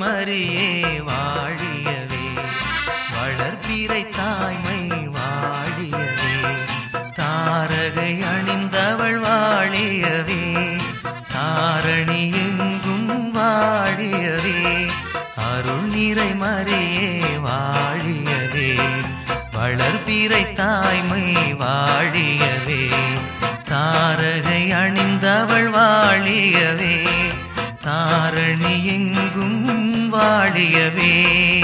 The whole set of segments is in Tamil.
மரியே வாழியவே வளர்பிறை தாய்மை வாழியவே தாரகை அணிந்தவள் வாழியவே தாரணி எங்கும் வாழியவே அருள் நிறை மரியே வாழியவே வளர்பிறை தாய்மை வாழியவே தாரகை அணிந்தவள் வாழியவே தாரணி எங்கும் வாழியவே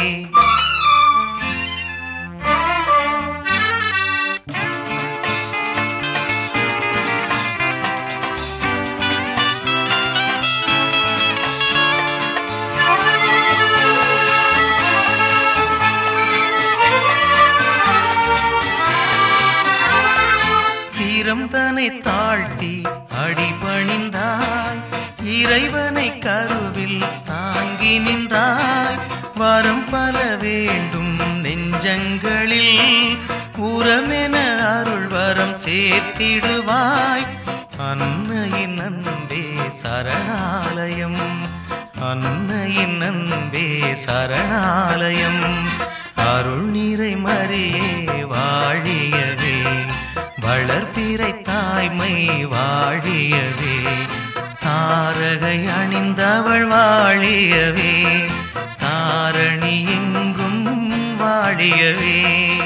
சீரம் தன்னை தாழ்த்தி அடிபணிந்தாய் இறைவனை கருவில் தாங்கி நின்றாய் வரம் பல வேண்டும் நெஞ்சங்களில் உரமென அருள் வரம் சேர்த்திடுவாய் அன்னையின் அன்பே சரணாலயம் அன்னையின் அன்பே சரணாலயம் அருள் நிறை மறியே வாழியவே வளர்பிறை தாய்மை வாழியவே தாரகை அணிந்தவள் வாழியவே தாரணி எங்கும் வாழியவே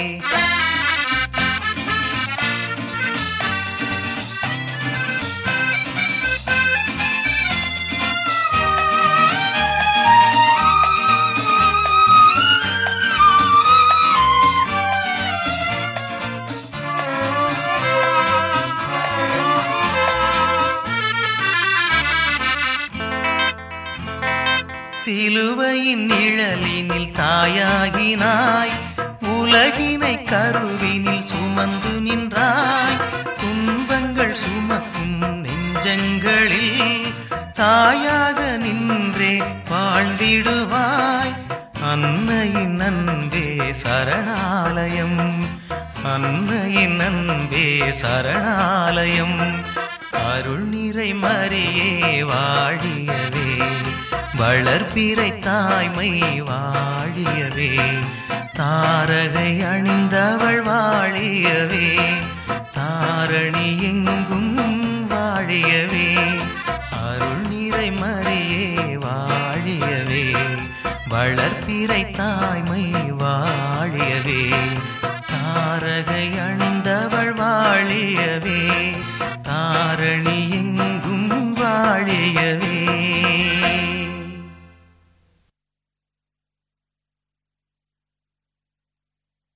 சிலுவையின் நிழலினில் தாயாகினாய் உலகினை கருவினில் சுமந்து நின்றாய் துன்பங்கள் சுமக்கும் நெஞ்சங்களில் தாயாக நின்றே வாழ்ந்திடுவாய் அன்னையின் அன்பே சரணாலயம் அன்னையின் அன்பே சரணாலயம் அருள் நிறை மறியே வாழியவே வளர்பிறை தாய்மை வாழியவே தாரகை அணிந்தவள் வாழியவே தாரணி எங்கும் வாழியவே அருள் நிறை மறியே வாழியவே வளர்பிறை தாய்மை வாழியவே தாரகை அணி